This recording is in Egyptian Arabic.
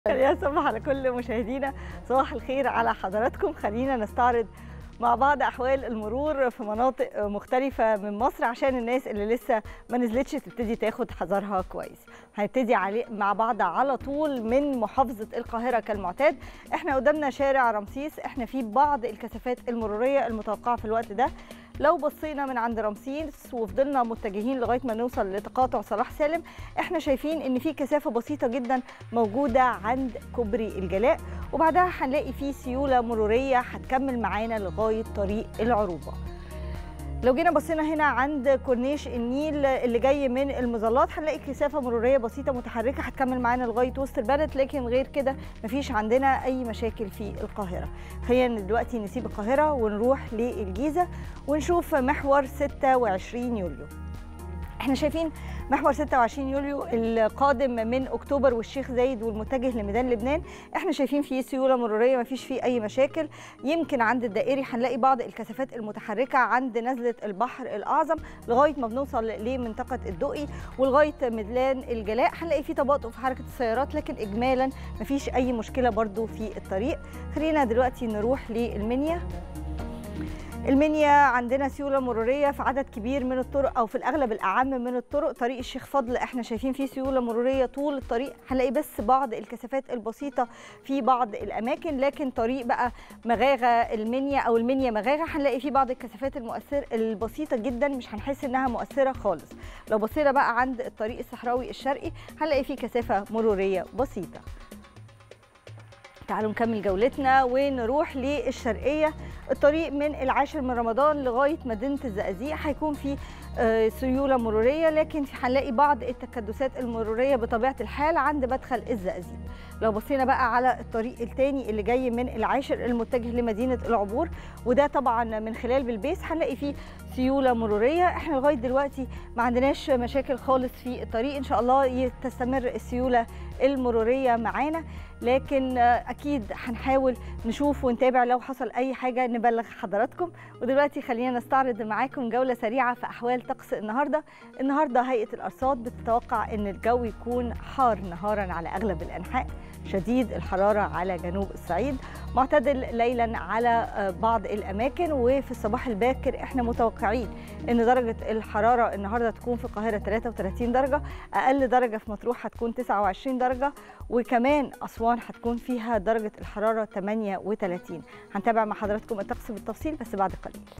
خلينا نصبح على كل مشاهدينا صباح الخير على حضراتكم خلينا نستعرض مع بعض احوال المرور في مناطق مختلفه من مصر عشان الناس اللي لسه ما نزلتش تبتدي تاخد حذرها كويس هنبتدي علي مع بعض على طول من محافظه القاهره كالمعتاد احنا قدامنا شارع رمسيس احنا في بعض الكثافات المروريه المتوقعه في الوقت ده لو بصينا من عند رمسيس وفضلنا متجهين لغايه ما نوصل لتقاطع صلاح سالم احنا شايفين ان في كثافه بسيطه جدا موجوده عند كوبري الجلاء وبعدها هنلاقي في سيوله مروريه هتكمل معانا لغايه طريق العروبه لو جينا بصينا هنا عند كورنيش النيل اللي جاي من المظلات هنلاقي كثافه مروريه بسيطه متحركه هتكمل معانا لغايه وسط البلد لكن غير كده مفيش عندنا اي مشاكل في القاهره خلينا دلوقتي نسيب القاهره ونروح للجيزه ونشوف محور 26 يوليو احنا شايفين محور 26 يوليو القادم من اكتوبر والشيخ زايد والمتجه لميدان لبنان احنا شايفين فيه سيوله مروريه ما فيش فيه اي مشاكل يمكن عند الدائري هنلاقي بعض الكثافات المتحركه عند نزله البحر الاعظم لغايه ما بنوصل لمنطقه الدقي ولغايه ميدان الجلاء هنلاقي فيه تباطؤ في حركه السيارات لكن اجمالا ما فيش اي مشكله برده في الطريق خلينا دلوقتي نروح للمنيا المنيا عندنا سيوله مروريه في عدد كبير من الطرق او في الاغلب الاعم من الطرق طريق الشيخ فضل احنا شايفين فيه سيوله مروريه طول الطريق هنلاقي بس بعض الكثافات البسيطه في بعض الاماكن لكن طريق بقى مغاغه المنيا او المنيا مغاغه هنلاقي فيه بعض الكثافات المؤثره البسيطه جدا مش هنحس انها مؤثره خالص لو بصينا بقى عند الطريق الصحراوي الشرقي هنلاقي فيه كثافه مروريه بسيطه تعالوا نكمل جولتنا ونروح للشرقيه الطريق من العاشر من رمضان لغايه مدينه الزقازيق هيكون في سيوله مروريه لكن هنلاقي بعض التكدسات المروريه بطبيعه الحال عند مدخل الزقازيق لو بصينا بقى على الطريق الثاني اللي جاي من العاشر المتجه لمدينه العبور وده طبعا من خلال بلبيس هنلاقي فيه سيوله مروريه احنا لغايه دلوقتي ما عندناش مشاكل خالص في الطريق ان شاء الله تستمر السيوله المروريه معانا لكن اكيد هنحاول نشوف ونتابع لو حصل اي حاجه نبلغ حضراتكم ودلوقتي خلينا نستعرض معاكم جوله سريعه في احوال طقس النهارده النهارده هيئه الارصاد بتتوقع ان الجو يكون حار نهارا على اغلب الانحاء شديد الحراره على جنوب الصعيد معتدل ليلا على بعض الاماكن وفي الصباح الباكر احنا متوقعين ان درجه الحراره النهارده تكون في القاهره 33 درجه اقل درجه في مطروح هتكون 29 درجه وكمان اسوان هتكون فيها درجه الحراره 38 هنتابع مع حضراتكم الطقس بالتفصيل بس بعد قليل